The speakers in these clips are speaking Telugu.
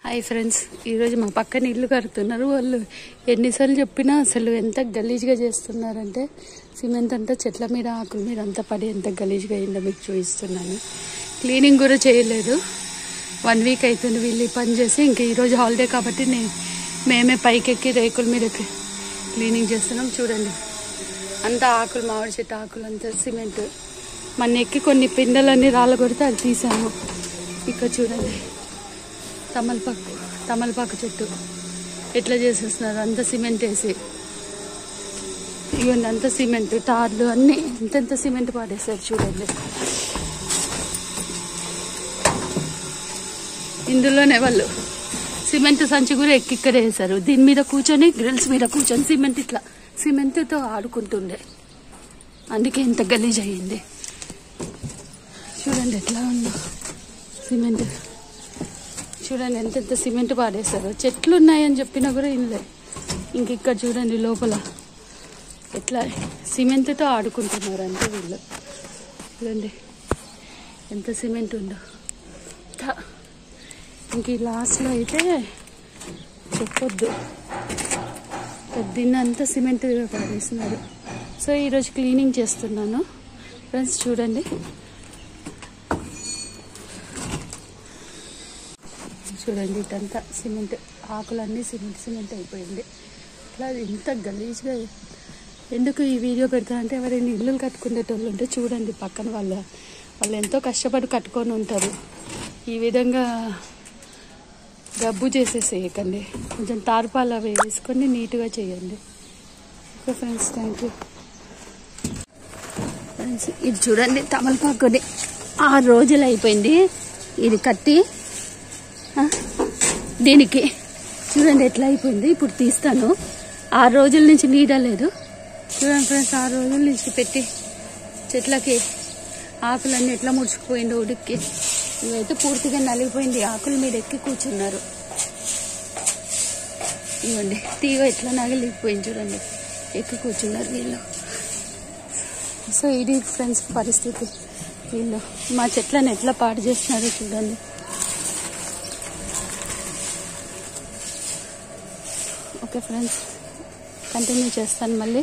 హాయ్ ఫ్రెండ్స్ ఈరోజు మా పక్కన ఇల్లు కడుతున్నారు వాళ్ళు ఎన్నిసార్లు చెప్పినా అసలు ఎంత గలీజ్గా చేస్తున్నారంటే సిమెంట్ అంతా చెట్ల మీద ఆకుల మీద అంతా పడి ఎంత గలీజ్గా అయిందో మీకు చూపిస్తున్నాను క్లీనింగ్ కూడా చేయలేదు వన్ వీక్ అవుతుంది వీళ్ళు ఈ పని చేసి ఇంక ఈరోజు హాలిడే కాబట్టి నేను మేమే పైకెక్కి రేకుల మీద క్లీనింగ్ చేస్తున్నాం చూడండి అంతా ఆకులు మామిడి చెట్టు ఆకులు అంతా సిమెంట్ మన ఎక్కి కొన్ని పిండలన్నీ రాళ్ళ కొడితే అది తీసాము ఇక్కడ చూడండి తమలపాకు తమలపాకు చెట్టు ఎట్లా చేసేస్తున్నారు అంత సిమెంట్ వేసి ఇవన్నీ అంత సిమెంట్ టార్లు అన్నీ ఇంతెంత సిమెంట్ పాడేశారు చూడండి ఇందులోనే వాళ్ళు సిమెంట్ సంచి కూడా ఎక్కి ఇక్కడ వేశారు దీని మీద కూర్చొని గ్రిల్స్ మీద కూర్చొని సిమెంట్ ఇట్లా సిమెంట్తో ఆడుకుంటుండే అందుకే ఇంత గలీజ్ అయ్యింది చూడండి ఎట్లా ఉందో సిమెంట్ చూడండి ఎంత ఎంత సిమెంట్ పాడేశారు చెట్లు ఉన్నాయని చెప్పినా కూడా ఇల్లే ఇంక ఇక్కడ చూడండి లోపల ఎట్లా సిమెంట్తో ఆడుకుంటున్నారు అంటే వీళ్ళు చూడండి ఎంత సిమెంట్ ఉందో థ. ఇంక ఈ లాస్ట్లో అయితే చెప్పొద్దు పొద్దున్నంతా సిమెంట్ పాడేస్తున్నారు సో ఈరోజు క్లీనింగ్ చేస్తున్నాను ఫ్రెండ్స్ చూడండి చూడండి ఇటంతా సిమెంట్ ఆకులన్నీ సిమెంట్ సిమెంట్ అయిపోయింది ఇట్లా ఇంత గలీజ్గా ఎందుకు ఈ వీడియో పెడతానంటే ఎవరైనా ఇల్లు కట్టుకునేటోళ్ళు ఉంటే చూడండి పక్కన వాళ్ళ వాళ్ళు ఎంతో కష్టపడి కట్టుకొని ఉంటారు ఈ విధంగా గబ్బు చేసేసేయకండి కొంచెం తార్పాలు అవి వేసుకొని నీట్గా చేయండి okay friends thank you friends ఇది చూడండి తమలపాకుని ఆరు రోజులు అయిపోయింది ఇది కట్టి ఆ, దీనికి చూడండి ఎట్లా అయిపోయింది ఇప్పుడు తీస్తాను ఆరు రోజుల నుంచి నీడ లేదు చూడండి ఫ్రెండ్స్ ఆరు రోజుల నుంచి పెట్టి చెట్లకి ఆకులన్నీ ఎట్లా ముడుచుకుపోయింది ఉడిక్కి ఇవైతే పూర్తిగా నలిగిపోయింది ఆకుల మీద ఎక్కి కూర్చున్నారు ఇవ్వండి తీగ ఎట్లా నగిలిపోయింది చూడండి ఎక్కి కూర్చున్నారు వీళ్ళు సో ఇది ఫ్రెండ్స్ పరిస్థితి వీళ్ళు మా చెట్లను ఎట్లా పాడు చేస్తున్నారో చూడండి ఓకే ఫ్రెండ్స్ కంటిన్యూ చేస్తాను మళ్ళీ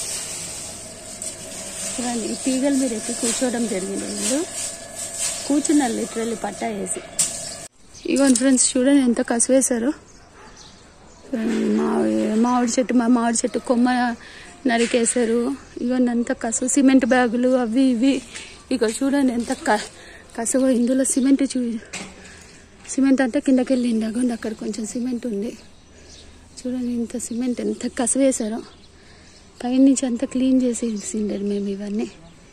చూడండి ఈ తీగల మీద ఎక్కి కూర్చోవడం జరిగింది వీళ్ళు కూర్చున్నారు లిటరల్లీ పట్టా వేసి ఇగోండి ఫ్రెండ్స్ చూడండి ఎంత కసివేశారు మామిడి మామిడి చెట్టు మా మామిడి చెట్టు కొమ్మ నరికేశారు ఇవన్నీ అంత కసు సిమెంట్ బ్యాగులు అవి ఇవి ఇక చూడండి ఎంత క కసువ ఇందులో సిమెంట్ చూ సిమెంట్ అంటే కిందకి వెళ్ళింది అగోండి అక్కడ కొంచెం సిమెంట్ ఉంది చూడండి ఇంత సిమెంట్ ఎంత కసివేశారో పైనుంచి అంతా క్లీన్ చేసేసిండారు మేము ఇవన్నీ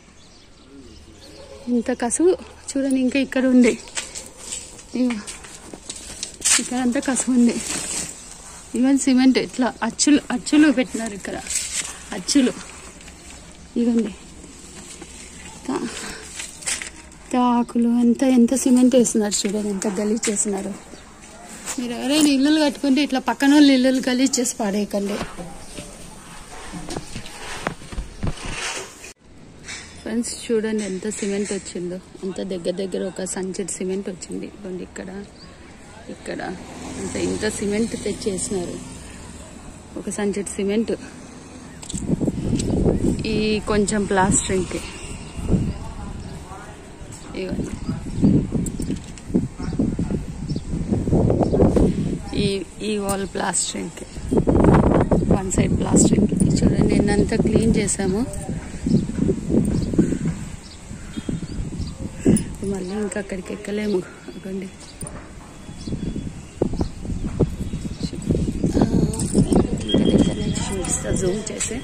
ఇంత కసువు చూడండి ఇంకా ఇక్కడ ఉంది ఇగో ఇక్కడ అంతా కసువు ఉంది ఈవెన్ సిమెంట్ ఇట్లా అచ్చులు అచ్చులు పెట్టినారు ఇక్కడ అచ్చులు ఇవ్వండి తా- తా ఆకులు అంతా ఎంత సిమెంట్ వేస్తున్నారు చూడండి ఎంత గలీజ్ చేస్తున్నారు మీరు ఎవరైనా ఇల్లులు కట్టుకుంటే ఇట్లా పక్కన వాళ్ళు ఇల్లులు గలీజ్ చేసి పాడేయకండి ఫ్రెండ్స్ చూడండి ఎంత సిమెంట్ వచ్చిందో అంత దగ్గర దగ్గర ఒక సంచెట్ సిమెంట్ వచ్చింది ఇదిగోండి ఇక్కడ ఇక్కడ అంత ఇంత సిమెంట్ తెచ్చేసినారు ఒక సంచెట్ సిమెంట్ ఈ కొంచెం ప్లాస్టరింగ్కి ఇవ్వండి ఈ ఈ వాల్ ప్లాస్టరింగ్కి వన్ సైడ్ ప్లాస్టరింగ్కి చూడండి నిన్నంతా క్లీన్ చేసాము మళ్ళీ ఇంకా అక్కడికి ఎక్కలేము అవ్వండి చూపిస్తా జూమ్ చేసి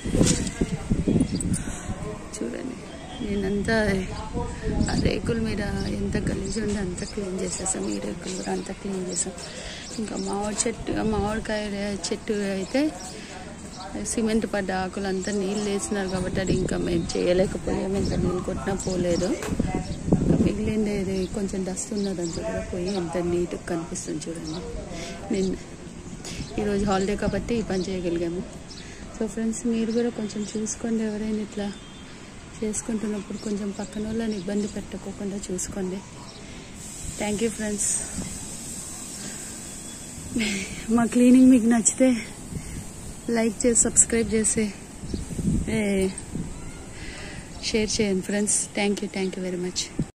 చూడండి నేనంతా ఆ రేకుల మీద ఎంత గలీజ్ ఉండి అంతా క్లీన్ చేసేసాం ఈ రేకులు కూడా అంతా క్లీన్ చేసాం ఇంకా మామిడి చెట్టు మామిడికాయ చెట్టు అయితే సిమెంట్ పడ్డ ఆకులు అంతా నీళ్ళు వేసినారు కాబట్టి అది ఇంకా మేము చేయలేకపోయాము ఇంకా నీళ్ళు కొట్టినా పోలేదు ఇంకా మిగిలిండేది కొంచెం డస్ట్ ఉన్నదంతా కూడా పోయి ఎంత నీట్గా కనిపిస్తుంది చూడండి నేను ఈరోజు హాలిడే కాబట్టి ఈ పని చేయగలిగాము సో ఫ్రెండ్స్ మీరు కూడా కొంచెం చూసుకోండి ఎవరైనా ఇట్లా చేసుకుంటున్నప్పుడు కొంచెం పక్కన వాళ్ళని ఇబ్బంది పెట్టకోకుండా చూసుకోండి థ్యాంక్ యూ ఫ్రెండ్స్ మా క్లీనింగ్ మీకు నచ్చితే లైక్ చేసి సబ్స్క్రైబ్ చేసి ఏ, షేర్ చేయండి friends thank you thank you very much